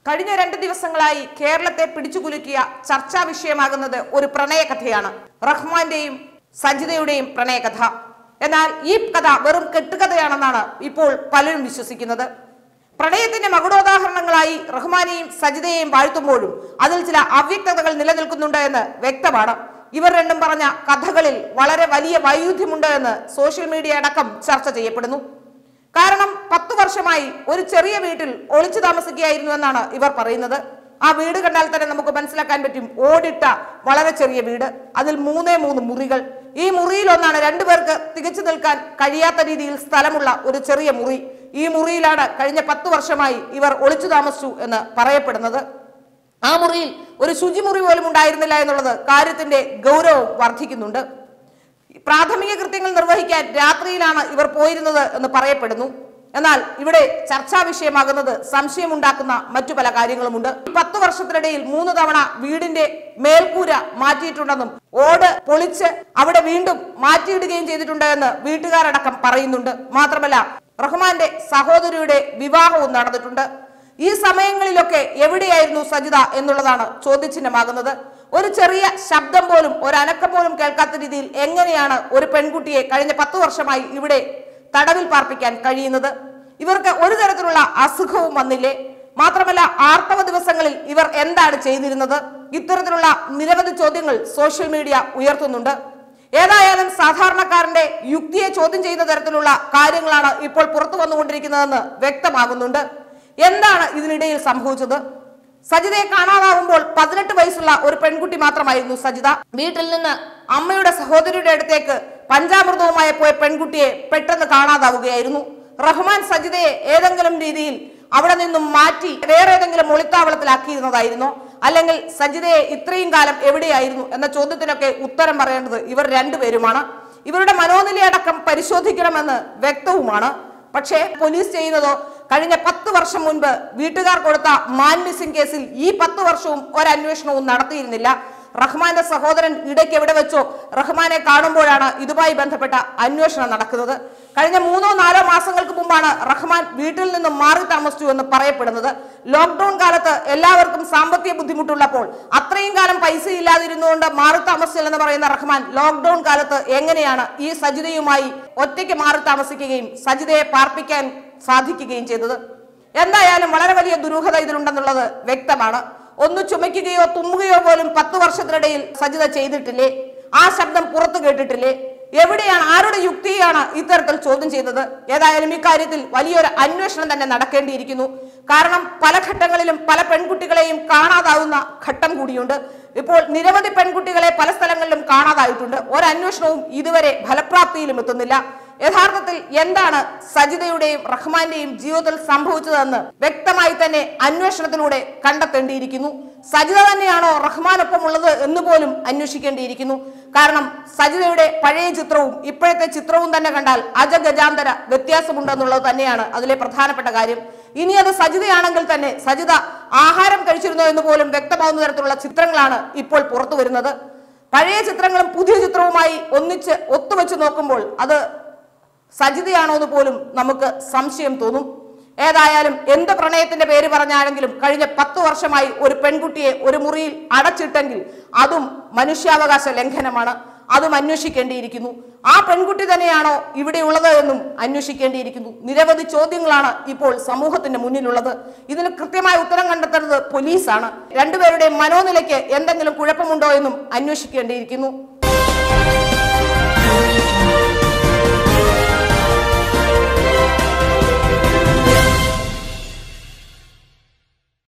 കഴിഞ്ഞ രണ്ട് ദിവസങ്ങളായി കേരളത്തെ പിടിച്ചുകുലുക്കിയ ചർച്ചാ വിഷയമാകുന്നത് ഒരു പ്രണയകഥയാണ് റഹ്മാന്റെയും സജിതയുടെയും പ്രണയകഥ എന്നാൽ ഈ കഥ വെറും കെട്ടുകഥയാണെന്നാണ് ഇപ്പോൾ പലരും വിശ്വസിക്കുന്നത് പ്രണയത്തിന്റെ മകുടോദാഹരണങ്ങളായി റഹ്മാനെയും സജിതയെയും വാഴ്ത്തുമ്പോഴും അതിൽ ചില അവ്യക്തതകൾ നിലനിൽക്കുന്നുണ്ട് എന്ന് വ്യക്തമാണ് ഇവർ രണ്ടും പറഞ്ഞ കഥകളിൽ വളരെ വലിയ വൈരുദ്ധ്യമുണ്ട് എന്ന് സോഷ്യൽ മീഡിയ അടക്കം ചർച്ച ചെയ്യപ്പെടുന്നു കാരണം പത്തു വർഷമായി ഒരു ചെറിയ വീട്ടിൽ ഒളിച്ചു താമസിക്കുകയായിരുന്നു എന്നാണ് ഇവർ പറയുന്നത് ആ വീട് കണ്ടാൽ തന്നെ നമുക്ക് മനസ്സിലാക്കാൻ പറ്റും ഓടിട്ട വളരെ ചെറിയ വീട് അതിൽ മൂന്നേ മൂന്ന് മുറികൾ ഈ മുറിയിൽ ഒന്നാണ് രണ്ടുപേർക്ക് തികച്ചു നിൽക്കാൻ കഴിയാത്ത രീതിയിൽ സ്ഥലമുള്ള ഒരു ചെറിയ മുറി ഈ മുറിയിലാണ് കഴിഞ്ഞ പത്തു വർഷമായി ഇവർ ഒളിച്ചു താമസിച്ചു എന്ന് പറയപ്പെടുന്നത് ആ മുറിയിൽ ഒരു ശുചിമുറി പോലും ഉണ്ടായിരുന്നില്ല എന്നുള്ളത് കാര്യത്തിന്റെ ഗൗരവം വർദ്ധിക്കുന്നുണ്ട് പ്രാഥമിക കൃത്യങ്ങൾ നിർവഹിക്കാൻ രാത്രിയിലാണ് ഇവർ പോയിരുന്നത് എന്ന് പറയപ്പെടുന്നു എന്നാൽ ഇവിടെ ചർച്ചാ വിഷയമാകുന്നത് സംശയമുണ്ടാക്കുന്ന മറ്റു പല കാര്യങ്ങളുമുണ്ട് ഈ പത്ത് വർഷത്തിനിടയിൽ മൂന്ന് തവണ വീടിന്റെ മേൽക്കൂര മാറ്റിയിട്ടുണ്ടെന്നും ഓട് പൊളിച്ച് അവിടെ വീണ്ടും മാറ്റിയിടുകയും ചെയ്തിട്ടുണ്ട് എന്ന് വീട്ടുകാരടക്കം പറയുന്നുണ്ട് മാത്രമല്ല റഹ്മാന്റെ സഹോദരിയുടെ വിവാഹവും നടന്നിട്ടുണ്ട് ഈ സമയങ്ങളിലൊക്കെ എവിടെയായിരുന്നു സജിത എന്നുള്ളതാണ് ചോദ്യചിഹ്നമാകുന്നത് ഒരു ചെറിയ ശബ്ദം പോലും ഒരു അനക്കം പോലും കേൾക്കാത്ത രീതിയിൽ എങ്ങനെയാണ് ഒരു പെൺകുട്ടിയെ കഴിഞ്ഞ പത്ത് വർഷമായി ഇവിടെ തടവിൽ പാർപ്പിക്കാൻ കഴിയുന്നത് ഇവർക്ക് ഒരു തരത്തിലുള്ള അസുഖവും വന്നില്ലേ മാത്രമല്ല ആർത്തവ ദിവസങ്ങളിൽ ഇവർ എന്താണ് ചെയ്തിരുന്നത് ഇത്തരത്തിലുള്ള നിരവധി ചോദ്യങ്ങൾ സോഷ്യൽ മീഡിയ ഉയർത്തുന്നുണ്ട് ഏതായാലും സാധാരണക്കാരന്റെ യുക്തിയെ ചോദ്യം ചെയ്യുന്ന തരത്തിലുള്ള കാര്യങ്ങളാണ് ഇപ്പോൾ പുറത്തു വന്നുകൊണ്ടിരിക്കുന്നതെന്ന് വ്യക്തമാകുന്നുണ്ട് എന്താണ് ഇതിനിടയിൽ സംഭവിച്ചത് സജിതയെ കാണാതാവുമ്പോൾ പതിനെട്ട് വയസ്സുള്ള ഒരു പെൺകുട്ടി മാത്രമായിരുന്നു സജിത വീട്ടിൽ നിന്ന് അമ്മയുടെ സഹോദരിയുടെ അടുത്തേക്ക് പഞ്ചാമൃതവുമായി പോയ പെൺകുട്ടിയെ പെട്ടെന്ന് കാണാതാവുകയായിരുന്നു റഹ്മാൻ സജിതയെ ഏതെങ്കിലും രീതിയിൽ അവിടെ നിന്നും മാറ്റി വേറെ ഏതെങ്കിലും ഒളിത്താവളത്തിലാക്കിയിരുന്നതായിരുന്നോ അല്ലെങ്കിൽ സജിതയെ ഇത്രയും കാലം എവിടെയായിരുന്നു എന്ന ചോദ്യത്തിനൊക്കെ ഉത്തരം പറയേണ്ടത് ഇവർ രണ്ടുപേരുമാണ് ഇവരുടെ മനോനിലയടക്കം പരിശോധിക്കണമെന്ന് വ്യക്തവുമാണ് പക്ഷേ പോലീസ് ചെയ്യുന്നതോ കഴിഞ്ഞ പത്ത് വർഷം മുൻപ് വീട്ടുകാർ കൊടുത്ത മാൻ മിസ്സിംഗ് കേസിൽ ഈ പത്ത് വർഷവും ഒരന്വേഷണവും നടത്തിയിരുന്നില്ല റഹ്മാന്റെ സഹോദരൻ ഇടയ്ക്ക് എവിടെ വെച്ചോ റഹ്മാനെ കാണുമ്പോഴാണ് ഇതുമായി ബന്ധപ്പെട്ട അന്വേഷണം നടക്കുന്നത് കഴിഞ്ഞ മൂന്നോ നാലോ മാസങ്ങൾക്ക് മുമ്പാണ് റഹ്മാൻ വീട്ടിൽ നിന്നും മാറി താമസിച്ചു എന്ന് പറയപ്പെടുന്നത് ലോക്ക്ഡൌൺ കാലത്ത് എല്ലാവർക്കും സാമ്പത്തിക ബുദ്ധിമുട്ടുള്ളപ്പോൾ അത്രയും കാലം പൈസ ഇല്ലാതിരുന്നുകൊണ്ട് മാറി താമസിച്ചില്ലെന്ന് പറയുന്ന റഹ്മാൻ ലോക്ക്ഡൌൺ കാലത്ത് എങ്ങനെയാണ് ഈ സജിതയുമായി ഒറ്റയ്ക്ക് മാറി താമസിക്കുകയും സജിതയെ പാർപ്പിക്കാൻ സാധിക്കുകയും ചെയ്തത് എന്തായാലും വളരെ വലിയ ദുരൂഹത ഇതിലുണ്ടെന്നുള്ളത് വ്യക്തമാണ് ഒന്ന് ചുമയ്ക്കുകയോ തുമ്മുകയോ പോലും പത്ത് വർഷത്തിനിടയിൽ സജിത ചെയ്തിട്ടില്ലേ ആ ശബ്ദം പുറത്തു കേട്ടിട്ടില്ലേ എവിടെയാണ് ആരുടെ യുക്തിയാണ് ഇത്തരത്തിൽ ചോദ്യം ചെയ്തത് ഏതായാലും ഇക്കാര്യത്തിൽ വലിയൊരു അന്വേഷണം തന്നെ നടക്കേണ്ടിയിരിക്കുന്നു കാരണം പല ഘട്ടങ്ങളിലും പല പെൺകുട്ടികളെയും കാണാതാവുന്ന ഘട്ടം കൂടിയുണ്ട് ഇപ്പോൾ നിരവധി പെൺകുട്ടികളെ പല സ്ഥലങ്ങളിലും കാണാതായിട്ടുണ്ട് ഒരന്വേഷണവും ഇതുവരെ ഫലപ്രാപ്തിയിലും എത്തുന്നില്ല യഥാർത്ഥത്തിൽ എന്താണ് സജിതയുടെയും റഹ്മാന്റെയും ജീവിതത്തിൽ സംഭവിച്ചതെന്ന് വ്യക്തമായി തന്നെ അന്വേഷണത്തിലൂടെ കണ്ടെത്തേണ്ടിയിരിക്കുന്നു സജിത തന്നെയാണോ റഹ്മാനൊപ്പം ഉള്ളത് എന്ന് പോലും അന്വേഷിക്കേണ്ടിയിരിക്കുന്നു കാരണം സജിതയുടെ പഴയ ചിത്രവും ഇപ്പോഴത്തെ ചിത്രവും തന്നെ കണ്ടാൽ അജഗജാന്തര വ്യത്യാസമുണ്ടെന്നുള്ളത് തന്നെയാണ് അതിലെ പ്രധാനപ്പെട്ട കാര്യം ഇനി അത് സജിതയാണെങ്കിൽ തന്നെ സജിത ആഹാരം കഴിച്ചിരുന്നോ എന്ന് പോലും വ്യക്തമാവുന്ന തരത്തിലുള്ള ചിത്രങ്ങളാണ് ഇപ്പോൾ പുറത്തു വരുന്നത് പഴയ ചിത്രങ്ങളും പുതിയ ചിത്രവുമായി ഒന്നിച്ച് ഒത്തുവെച്ച് നോക്കുമ്പോൾ അത് സജിതയാണോ എന്ന് പോലും നമുക്ക് സംശയം തോന്നും ഏതായാലും എന്ത് പ്രണയത്തിന്റെ പേര് പറഞ്ഞാണെങ്കിലും കഴിഞ്ഞ പത്ത് വർഷമായി ഒരു പെൺകുട്ടിയെ ഒരു മുറിയിൽ അടച്ചിട്ടെങ്കിൽ അതും മനുഷ്യാവകാശ ലംഘനമാണ് അതും അന്വേഷിക്കേണ്ടിയിരിക്കുന്നു ആ പെൺകുട്ടി തന്നെയാണോ ഇവിടെ ഉള്ളത് എന്നും അന്വേഷിക്കേണ്ടിയിരിക്കുന്നു നിരവധി ചോദ്യങ്ങളാണ് ഇപ്പോൾ സമൂഹത്തിന്റെ മുന്നിലുള്ളത് ഇതിന് കൃത്യമായ ഉത്തരം കണ്ടെത്തുന്നത് പോലീസാണ് രണ്ടുപേരുടെയും മനോനിലയ്ക്ക് എന്തെങ്കിലും കുഴപ്പമുണ്ടോ എന്നും അന്വേഷിക്കേണ്ടിയിരിക്കുന്നു